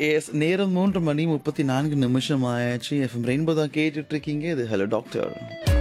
S நேரம் மூன்று மணி முப்பத்தி நான்கு நிமிஷம் ஆயாச்சு எஃப்எம் ரெயின்போ தான் கேட்டுட்டு இருக்கீங்க இது ஹலோ டாக்டர்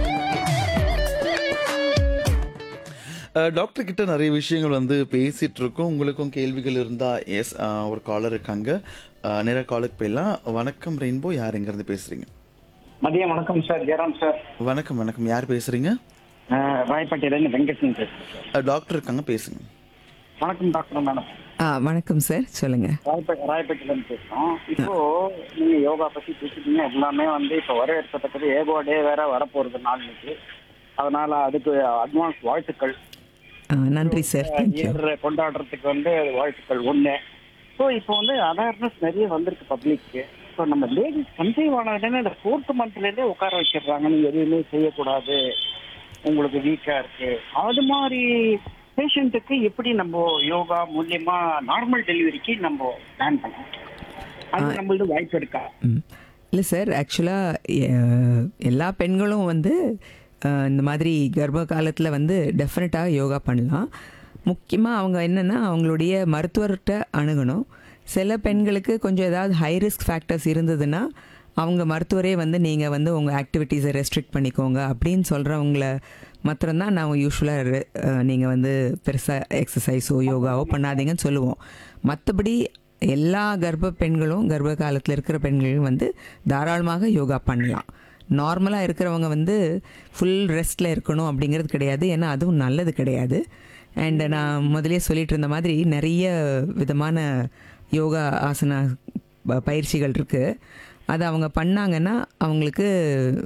டாக்டர் கிட்ட நிறைய விஷயங்கள் வந்து பேசிட்டு இருக்கோம் உங்களுக்கும் கேள்விகள் இருந்தா எஸ் ஒரு காலர் இருக்காங்க அஹ், நேரா காலுக்கு போயிடலாம் வணக்கம் ரெயின்போ யார் எங்கேருந்து பேசுறீங்க மதியம் வணக்கம் சார் ஜெயராம் சார் வணக்கம் வணக்கம் யார் பேசுறீங்க அஹ், ராயப்பேட்டையிலேருந்து வெங்கட்சன் பேசுறேன் சார் அஹ், டாக்டர் இருக்காங்க பேசுங்க வணக்கம் டாக்டர் மேடம் ஆ வணக்கம் சார் சொல்லுங்க ராயப்பேட்டை ராயப்பேட்டையிலேருந்து பேசுறோம் இப்போ நீங்க யோகா பத்தி பேசிட்டீங்க எல்லாமே வந்து இப்போ வரவேற்கத்தக்கது ஏகோ டே வேற வரப்போறது நாளைக்கு அதனால அதுக்கு அட்வான்ஸ் வாழ்த்துக்கள் ஆ, நன்றி சார் தேங்க்யூ இயர் கொண்டாடுறதுக்கு வந்து வாழ்த்துக்கள் ஒண்ணு ஸோ இப்போ வந்து அவேர்னஸ் நிறைய வந்திருக்கு பப்ளிக்கு ஸோ நம்ம லேடிஸ் கன்சீவ் ஆனதுலேருந்து இந்த ஃபோர்த் மந்த்லேருந்தே உட்கார வச்சிடுறாங்க நீங்க எதுவுமே செய்யக்கூடாது உங்களுக்கு வீக்கா இருக்கு அது மாதிரி பேஷண்ட்டுக்கு எப்படி நம்ம யோகா மூலியமா நார்மல் டெலிவரிக்கு நம்ம பிளான் பண்ணலாம் அது நம்மளது வாய்ப்பு இருக்கா ம் இல்லை சார் ஆக்சுவலாக எல்லா பெண்களும் வந்து அஹ், இந்த மாதிரி கர்ப்ப காலத்தில் வந்து டெஃபினட்டாக யோகா பண்ணலாம் முக்கியமாக அவங்க என்னென்னா அவங்களுடைய மருத்துவர்கிட்ட அணுகணும் சில பெண்களுக்கு கொஞ்சம் ஏதாவது ஹை ரிஸ்க் ஃபேக்டர்ஸ் இருந்ததுன்னா அவங்க மருத்துவரே வந்து நீங்கள் வந்து உங்கள் ஆக்டிவிட்டீஸை ரெஸ்ட்ரிக்ட் பண்ணிக்கோங்க அப்படின்னு சொல்கிறவங்கள மாத்திரம்தான் நான் யூஸ்வலாக நீங்கள் வந்து பெருசாக எக்ஸசைஸோ யோகாவோ பண்ணாதீங்கன்னு சொல்லுவோம் மற்றபடி எல்லா கர்ப்ப பெண்களும் கர்ப்ப காலத்தில் இருக்கிற பெண்களும் வந்து தாராளமாக யோகா பண்ணலாம் நார்மலாக இருக்கிறவங்க வந்து ஃபுல் ரெஸ்ட்டில் இருக்கணும் அப்படிங்கிறது கிடையாது ஏன்னா அதுவும் நல்லது கிடையாது அண்ட் நான் முதலே சொல்லிட்டு இருந்த மாதிரி நிறைய விதமான யோகா ஆசனா ப- பயிற்சிகள் இருக்குது அது அவங்க பண்ணாங்கன்னா அவங்களுக்கு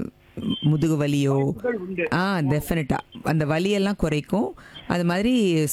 முதுகு வலியோ ஆ டெஃபினட்டாக அந்த வலியெல்லாம் குறைக்கும் அது மாதிரி